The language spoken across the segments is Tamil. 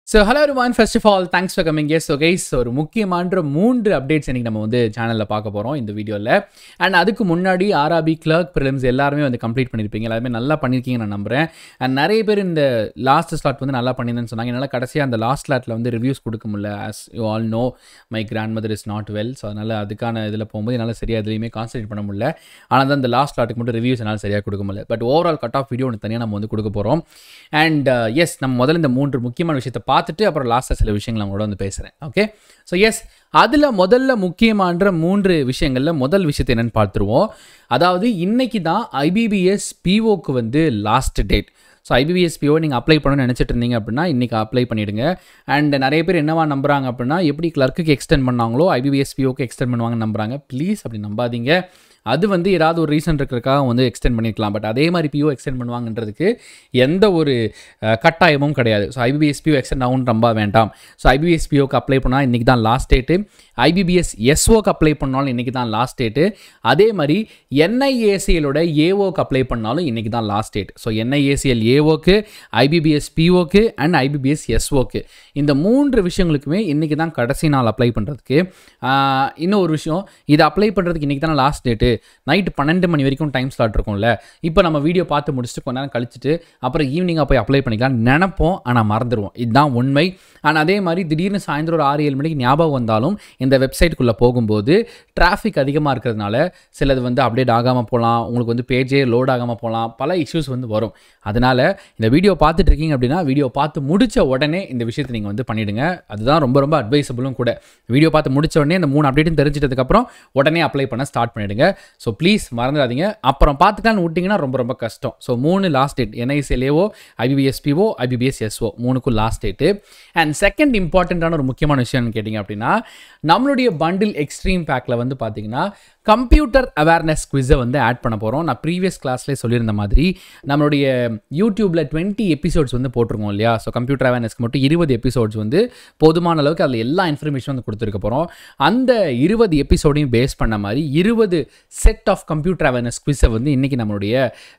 so hello one first of all thanks for coming yes guys ஒரு முக்கியமான மூன்று அப்டேட்ஸ் இன்னைக்கு நம்ம வந்து சேனலில் பார்க்க போகிறோம் இந்த வீடியோவில் அண்ட் அதுக்கு முன்னாடி ஆர்ஆபி கிளர்க் ப்ரிலிம்ஸ் எல்லாருமே வந்து கம்ப்ளீட் பண்ணியிருப்பீங்க எல்லாருமே நல்லா பண்ணியிருக்கீங்க நான் நம்புறேன் அண்ட் நிறைய பேர் இந்த லாஸ்ட் ஸ்லாட் வந்து நல்லா பண்ணியிருந்தேன்னு சொன்னாங்க என்னால் கடைசியாக அந்த லாஸ்ட் ஸ்லாட்டில் வந்து ரிவ்யூஸ் கொடுக்க முடியல as you all know my grandmother is not well so அதனால் அதுக்கான இதில் போகும்போது என்னால் சரியாக எதுலையுமே கான்சன்ட்ரேட் பண்ண முடியல ஆனால் தான் அந்த லாஸ்ட் ஸ்லாட்டுக்கு மட்டும் ரிவ்யூஸ் என்னால் சரியாக கொடுக்க முடியல but overall cut off video ஒன்று தனியாக நம்ம வந்து கொடுக்க போகிறோம் அண்ட் எஸ் நம்ம முதல்ல இந்த மூன்று முக்கியமான விஷயத்தை பார்த்துட்டு அப்புறம் லாஸ்ட்டாக சில விஷயங்கள் அவங்களோட வந்து பேசுகிறேன் ஓகே ஸோ எஸ் அதில் முதல்ல முக்கியமான மூன்று விஷயங்களில் முதல் விஷயத்தை என்னென்னு பார்த்துருவோம் அதாவது இன்னைக்கு தான் ஐபிபிஎஸ் பிஓக்கு வந்து last date so IBPS PO நீங்கள் அப்ளை பண்ணணும்னு நினச்சிட்டு இருந்தீங்க அப்படின்னா இன்றைக்கி அப்ளை பண்ணிவிடுங்க அண்ட் நிறைய பேர் என்னவா நம்புறாங்க அப்படின்னா எப்படி கிளர்க்குக்கு எக்ஸ்டெண்ட் பண்ணாங்களோ ஐபிபிஎஸ் பிஓக்கு எக்ஸ்டெண்ட் பண்ணுவாங்கன்னு நம்புறாங்க ப்ளீஸ் அப்படி நம்பாதீங்க அது வந்து ஏதாவது ஒரு ரீசன் இருக்கிறதுக்காக வந்து எக்ஸ்டெண்ட் பண்ணிக்கலாம் பட் அதே மாதிரி பிஓ எக்ஸ்டெண்ட் பண்ணுவாங்கன்றதுக்கு எந்த ஒரு அஹ், கட்டாயமும் கிடையாது ஸோ ஐபிபிஎஸ் பிஓ எக்ஸ்டெண்ட் ஆகும் நம்ப வேண்டாம் ஸோ ஐபிபிஎஸ் பிஓக்கு அப்ளை பண்ணால் இன்றைக்கி தான் லாஸ்ட் டேட்டு ஐபிபிஎஸ் எஸ்ஓக்கு அப்ளை பண்ணாலும் இன்றைக்கி தான் லாஸ்ட் டேட்டு அதே மாதிரி என்ஐஏசிஎலோட ஏஓக்கு அப்ளை பண்ணாலும் இன்றைக்கி தான் லாஸ்ட் டேட் ஸோ என்ஐஏசிஎல் ஏஓக்கு ஐபிபிஎஸ் பிஓக்கு அண்ட் ஐபிபிஎஸ் எஸ்ஓக்கு இந்த மூன்று விஷயங்களுக்குமே இன்றைக்கி தான் கடைசி நாள் அப்ளை பண்ணுறதுக்கு இன்னும் ஒரு விஷயம் இதை அப்ளை பண்ணுறதுக்கு இன்றைக்கி தானே லாஸ்ட் டேட்டு நைட்டு பன்னெண்டு மணி வரைக்கும் டைம் ஸ்லாட் இருக்கும்ல இப்போ நம்ம வீடியோ பார்த்து முடிச்சுட்டு கொஞ்ச நேரம் கழிச்சிட்டு அப்புறம் ஈவினிங்காக போய் அப்ளை பண்ணிக்கலாம் நினைப்போம் ஆனால் மறந்துடுவோம் இதுதான் உண்மை ஆனால் அதே மாதிரி திடீர்னு சாயந்தரம் ஒரு ஆறு ஏழு மணிக்கு ஞாபகம் வந்தாலும் இந்த வெப்சைட்டுக்குள்ளே போகும்போது டிராஃபிக் அதிகமாக இருக்கிறதுனால சிலது வந்து அப்டேட் ஆகாமல் போகலாம் உங்களுக்கு வந்து பேஜே லோட் ஆகாமல் போகலாம் பல இஷ்யூஸ் வந்து வரும் அதனால் இந்த வீடியோ பார்த்துட்டு இருக்கீங்க அப்படின்னா வீடியோ பார்த்து முடிச்ச உடனே இந்த விஷயத்தை நீங்கள் வந்து பண்ணிவிடுங்க அதுதான் ரொம்ப ரொம்ப அட்வைசபிளும் கூட வீடியோ பார்த்து முடிச்ச உடனே இந்த மூணு அப்டேட்டும் தெரிஞ்சிட்டதுக்கப்புறம் உடனே அப்ளை பண்ண ஸ்டார்ட் பண்ணிவிடுங்க ஸோ ப்ளீஸ் மறந்துடாதீங்க அப்புறம் பார்த்துக்கலான்னு விட்டிங்கன்னா ரொம்ப ரொம்ப கஷ்டம் ஸோ மூணு last date NICL AO IBPS PO IBPS SO மூணுக்கும் லாஸ்ட் டேட்டு அண்ட் செகண்ட் இம்பார்ட்டண்ட்டான ஒரு முக்கியமான விஷயம்னு கேட்டிங்க அப்படின்னா நம்மளுடைய பண்டில் எக்ஸ்ட்ரீம் பேக்கில் வந்து பார்த்தீங்கன்னா கம்ப்யூட்டர் அவேர்னஸ் குவிஸை வந்து ஆட் பண்ண போகிறோம் நான் ப்ரீவியஸ் கிளாஸ்லேயே சொல்லியிருந்த மாதிரி நம்மளுடைய யூடியூப்பில் டுவெண்ட்டி எபிசோட்ஸ் வந்து போட்டிருக்கோம் இல்லையா ஸோ கம்ப்யூட்டர் அவேர்னஸ்க்கு மட்டும் இருபது எபிசோட்ஸ் வந்து போதுமான அளவுக்கு அதில் எல்லா இன்ஃபர்மேஷன் வந்து கொடுத்துருக்க போகிறோம் அந்த இருபது எபிசோடையும் பேஸ் பண்ண மாதிரி இருபது செட் ஆஃப் கம்ப்யூட்டர் அவேர்னஸ் குவிஸை வந்து இன்றைக்கி நம்மளுடைய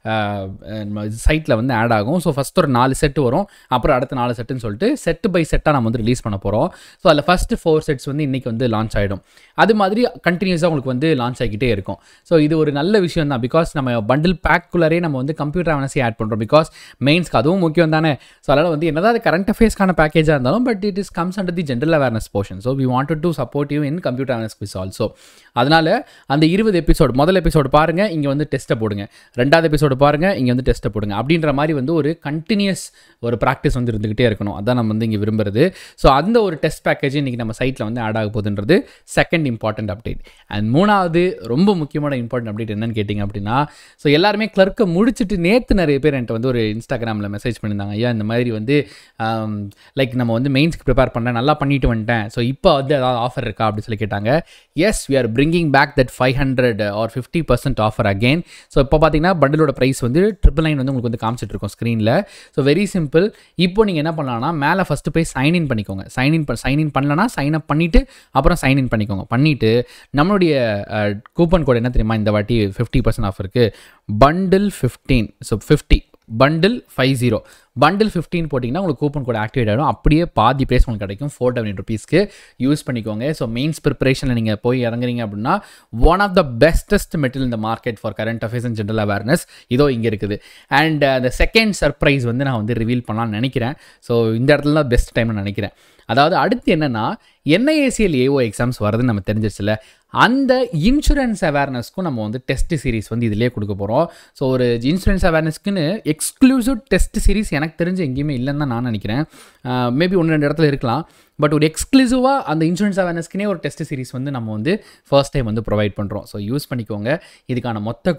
சைட்டில் வந்து ஆட் ஆகும் ஸோ ஃபஸ்ட் ஒரு நாலு செட்டு வரும் அப்புறம் அடுத்த நாலு செட்டுன்னு சொல்லிட்டு செட்டு பை செட்டாக நம்ம வந்து ரிலீஸ் பண்ண போகிறோம் ஸோ அதில் ஃபஸ்ட்டு ஃபோர் செட்ஸ் வந்து இன்றைக்கி வந்து லான்ச் ஆகிடும் அது மாதிரி கண்டினியூஸாக உங்களுக்கு வந்து லான்ச் ஆகிக்கிட்டே இருக்கும் ஸோ இது ஒரு நல்ல விஷயம் தான் பிகாஸ் நம்ம பண்டில் பேக்குள்ளரே நம்ம வந்து கம்ப்யூட்டர் அவேர்னஸே ஆட் பண்ணுறோம் பிகாஸ் மெயின்ஸ்க்கு அதுவும் முக்கியம் தானே ஸோ அதனால் வந்து என்னதான் அது கரண்ட் அஃபேர்ஸ்க்கான பேக்கேஜாக இருந்தாலும் but it is comes under the general awareness portion so we wanted to support you in computer awareness quiz also அதனால் அந்த இருபது எபிசோடு முதல் எபிசோடு பாருங்கள் இங்கே வந்து டெஸ்ட்டை போடுங்க ரெண்டாவது எபிசோடு பாருங்கள் இங்கே வந்து டெஸ்ட்டை போடுங்க அப்படின்ற மாதிரி வந்து ஒரு கண்டினியூஸ் ஒரு ப்ராக்டிஸ் வந்து இருந்துகிட்டே இருக்கணும் அதான் நம்ம வந்து இங்கே விரும்புறது ஸோ அந்த ஒரு டெஸ்ட் பேக்கேஜ் இன்றைக்கி நம்ம சைட்டில் வந்து ஆட் ஆக போகுதுன்றது செகண்ட் இம்பார்ட்டன்ட் அப்டேட் அண்ட் மூணாவது ரொம்ப முக்கியமான இம்பார்ட்டன்ட் அப்டேட் என்னன்னு கேட்டிங்க அப்படின்னா ஸோ எல்லாருமே கிளர்க்கை முடிச்சுட்டு நேற்று நிறைய பேர் என்கிட்ட வந்து ஒரு இன்ஸ்டாகிராமில் மெசேஜ் பண்ணியிருந்தாங்க ஐயா இந்த மாதிரி வந்து லைக் நம்ம வந்து மெயின்ஸ்க்கு ப்ரிப்பேர் பண்ணேன் நல்லா பண்ணிட்டு வந்துட்டேன் ஸோ இப்போ வந்து ஏதாவது ஆஃபர் இருக்கா அப்படின்னு சொல்லி கேட்டாங்க yes we are bringing back that five hundred or fifty percent offer again so இப்போ பார்த்தீங்கன்னா பண்டிலோட ப்ரைஸ் வந்து ட்ரிபிள் நைன் வந்து உங்களுக்கு வந்து காமிச்சிட்டு இருக்கோம் ஸ்க்ரீனில் ஸோ வெரி சிம்பிள் இப்போ நீங்கள் என்ன பண்ணலாம்னா மேலே ஃபஸ்ட்டு போய் சைன் இன் பண்ணிக்கோங்க சைன் இன் சைன் இன் பண்ணலன்னா சைன் அப் பண்ணிவிட்டு அப்புறம் சைன் இன் பண்ணிக்கோங்க பண்ணிவிட்டு நம்மளுடைய கூப்பன் கோட் என்ன தெரியுமா இந்த வாட்டி ஃபிஃப்டி பர்சன்ட் ஆஃப் இருக்குது bundle fifteen so fifty bundle five zero bundle fifteen போட்டிங்கன்னா உங்களுக்கு கூப்பன் கோட் ஆக்டிவேட் ஆகிடும் அப்படியே பாதி ப்ரைஸ் உங்களுக்கு கிடைக்கும் ஃபோர் டெவன் ருபீஸ்க்கு யூஸ் பண்ணிக்கோங்க ஸோ மெயின்ஸ் ப்ரிப்பரேஷனில் நீங்கள் போய் இறங்குறீங்க அப்படின்னா one of the bestest material இந்த market for current affairs and general awareness இதோ இங்கே இருக்குது அண்ட் அந்த செகண்ட் சர்ப்ரைஸ் வந்து நான் வந்து ரிவீல் பண்ணலாம்னு நினைக்கிறேன் ஸோ இந்த இடத்துல தான் பெஸ்ட் டைம்னு நினைக்கிறேன் அதாவது அடுத்து என்னென்னா என்ஐஏசிஎல் ஏஓ எக்ஸாம்ஸ் வருதுன்னு நம்ம தெரிஞ்சிருச்சுல அந்த இன்சூரன்ஸ் அவேர்னஸ்க்கும் நம்ம வந்து டெஸ்ட் சீரிஸ் வந்து இதிலே கொடுக்க போகிறோம் ஸோ ஒரு இன்சூரன்ஸ் அவேர்னஸ்க்குன்னு எக்ஸ்க்ளூசிவ் டெஸ்ட் சீரிஸ் எனக்கு தெரிஞ்சு எங்கேயுமே இல்லைன்னு தான் நான் நினைக்கிறேன் மேபி ஒன்று ரெண்டு இடத்துல இருக்கலாம் பட் ஒரு எக்ஸ்க்ளூசிவாக அந்த இன்சூரன்ஸ் அவேர்னஸ்க்குனே ஒரு டெஸ்ட் சீரிஸ் வந்து நம்ம வந்து ஃபர்ஸ்ட் டைம் வந்து ப்ரொவைட் பண்ணுறோம் ஸோ யூஸ் பண்ணிக்கோங்க இதுக்கான மொத்த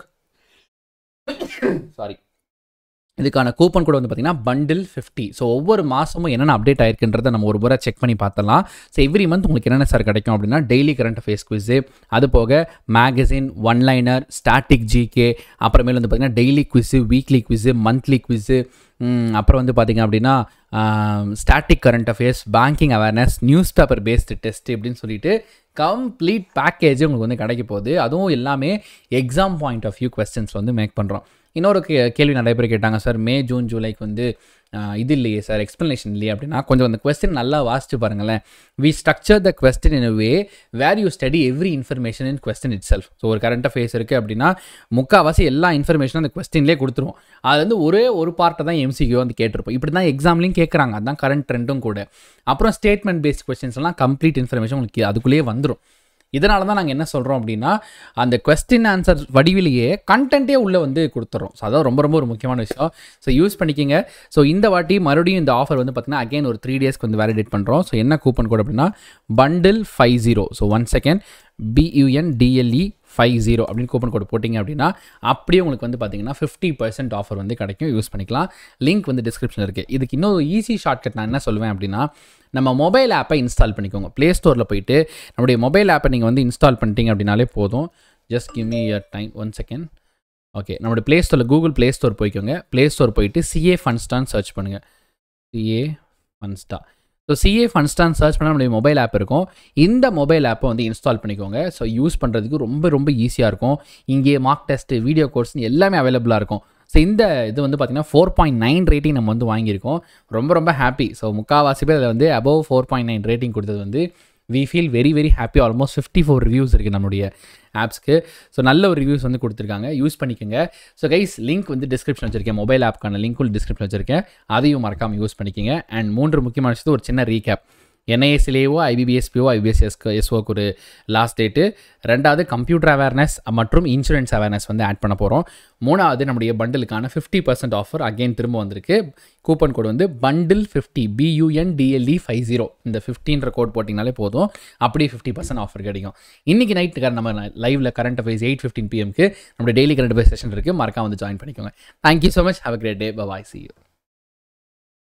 சாரி இதுக்கான கூப்பன் கூட வந்து பார்த்தீங்கன்னா பண்டில் ஃபிஃப்டி ஸோ ஒவ்வொரு மாதமும் என்னென்ன அப்டேட் ஆயிருக்குன்றதை நம்ம ஒரு முறை செக் பண்ணி பார்த்தலாம் ஸோ எவ்ரி மந்த் உங்களுக்கு என்னென்ன சார் கிடைக்கும் அப்படின்னா டெய்லி கரண்ட் அஃபேர்ஸ் குவிஸு அது போக magazine one liner static GK அப்புறமேல வந்து பார்த்தீங்கன்னா daily quiz weekly quiz monthly quiz அப்புறம் வந்து பார்த்திங்க அப்படின்னா static current affairs banking awareness newspaper based test இப்படின்னு சொல்லிட்டு கம்ப்ளீட் பேக்கேஜ் உங்களுக்கு வந்து கிடைக்க போகுது அதுவும் எல்லாமே exam point of view questions வந்து மேக் பண்ணுறோம் இன்னொரு கே- கேள்வி நிறைய பேர் கேட்டாங்க சார் மே ஜூன் ஜூலைக்கு வந்து ஆஹ், இது இல்லையே சார் எக்ஸ்ப்ளனேஷன் இல்லையே அப்படின்னா கொஞ்சம் அந்த கொஸ்டின் நல்லா வாசிச்சு பாருங்களேன் we structure the question in way where you study every information in question itself so ஒரு கரண்ட் அஃபேர்ஸ் இருக்குது அப்படின்னா முக்கால்வாசி எல்லா இன்ஃபர்மேஷனும் அந்த கொஸ்டின்லேயே கொடுத்துருவோம் அது வந்து ஒரே ஒரு பார்ட்டை தான் எம்சிக்யூ வந்து கேட்டிருப்போம் இப்படி தான் எக்ஸாம்லையும் கேட்குறாங்க அதுதான் கரண்ட் ட்ரெண்டும் கூட அப்புறம் ஸ்டேட்மெண்ட் பேஸ்ட் கொஸ்டின்ஸ் எல்லாம் கம்ப்ளீட் இன்ஃபர்மேஷன் உங்களுக்கு அதுக்குள்ளேயே வந்துடும் இதனால தான் நாங்கள் என்ன சொல்கிறோம் அப்படின்னா அந்த கொஸ்டின் ஆன்சர் வடிவிலேயே கண்டென்ட்டே உள்ளே வந்து கொடுத்துறோம் ஸோ அதான் ரொம்ப ரொம்ப ஒரு முக்கியமான விஷயம் ஸோ யூஸ் பண்ணிக்கிங்க ஸோ இந்த வாட்டி மறுபடியும் இந்த ஆஃபர் வந்து பார்த்தீங்கன்னா அகைன் ஒரு த்ரீ டேஸ்க்கு வந்து வேலிடேட் பண்ணுறோம் ஸோ என்ன கூப்பன் கோட் அப்படின்னா bundle five zero so one second BUN DLE five zero அப்படின்னு கூப்பன் கோட் போட்டிங்க அப்படின்னா அப்படியே உங்களுக்கு வந்து பார்த்தீங்கன்னா ஃபிஃப்டி பர்சன்ட் ஆஃபர் வந்து கிடைக்கும் யூஸ் பண்ணிக்கலாம் லிங்க் வந்து டிஸ்கிரிப்ஷனில் இருக்குது இதுக்கு இன்னொரு ஈஸி ஷார்ட்கட் நான் என்ன சொல்லுவேன் அப்படின்னா நம்ம மொபைல் ஆப்பை இன்ஸ்டால் பண்ணிக்கோங்க ப்ளே ஸ்டோரில் போயிட்டு நம்முடைய மொபைல் ஆப்பை நீங்கள் வந்து இன்ஸ்டால் பண்ணிட்டீங்க அப்படின்னாலே போதும் just give me your time one second okay நம்மளுடைய ப்ளே ஸ்டோரில் கூகுள் ப்ளே ஸ்டோர் போய்க்கோங்க ப்ளே ஸ்டோர் போயிட்டு சிஏ ஃபன்ஸ்டான்னு சர்ச் பண்ணுங்கள் சிஏ ஃபன்ஸ்டா ஸோ சிஏ ஃபன்ஸ்டான் சர்ச் பண்ணால் நம்மளுடைய மொபைல் ஆப் இருக்கும் இந்த மொபைல் ஆப்பை வந்து இன்ஸ்டால் பண்ணிக்கோங்க ஸோ யூஸ் பண்ணுறதுக்கு ரொம்ப ரொம்ப ஈஸியாக இருக்கும் இங்கே மார்க் டெஸ்ட் வீடியோ கோர்ஸ்னு எல்லாமே அவைலபிளாக இருக்கும் ஸோ இந்த இது வந்து பார்த்தீங்கன்னா ஃபோர் பாயிண்ட் நைன் ரேட்டிங் நம்ம வந்து வாங்கியிருக்கோம் ரொம்ப ரொம்ப ஹாப்பி ஸோ முக்கால்வாசி பேர் அதில் வந்து above four point nine rating கொடுத்தது வந்து we feel very very happy almost fifty four reviews இருக்குது நம்மளுடைய ஆப்ஸ்க்கு ஸோ நல்ல ஒரு ரிவ்யூஸ் வந்து கொடுத்துருக்காங்க யூஸ் பண்ணிக்கோங்க ஸோ கைஸ் லிங்க் வந்து டிஸ்கிரிப்ஷன் வச்சிருக்கேன் மொபைல் ஆப்க்கான லிங்க்கும் டிஸ்கிரிப்ஷன் வச்சிருக்கேன் அதையும் மறக்காமல் யூஸ் பண்ணிக்கோங்க அண்ட் மூன்று முக்கியமான விஷயத்து ஒரு சின்ன ரீகேப் என்ஐஎஸ்லேயோ ஐபிபிஎஸ்பிஓ ஐபிஎஸ்எஸ்க்கு எஸ்ஓக்கு ஒரு லாஸ்ட் டேட்டு ரெண்டாவது கம்ப்யூட்டர் அவேர்னஸ் மற்றும் இன்சூரன்ஸ் அவேர்னஸ் வந்து ஆட் பண்ண போகிறோம் மூணாவது நம்முடைய பண்டிலுக்கான ஃபிஃப்டி பர்சன்ட் ஆஃபர் அகைன் திரும்ப வந்திருக்கு கூப்பன் கோட் வந்து bundle fifty BUN DLE five zero இந்த ஃபிஃப்டின்ற கோட் போட்டிங்கனாலே போதும் அப்படியே ஃபிஃப்டி பர்சன்ட் ஆஃபர் கிடைக்கும் இன்றைக்கி நைட்டு நம்ம லைவில் கரண்ட் அஃபேர்ஸ் எயிட் ஃபிஃப்டின் பிஎம்க்கு நம்மளுடைய டெய்லி கரண்ட் அஃபேர்ஸ் செஷன் இருக்குது மறக்காம வந்து ஜாயின் பண்ணிக்கோங்க thank you so much have a great day bye see you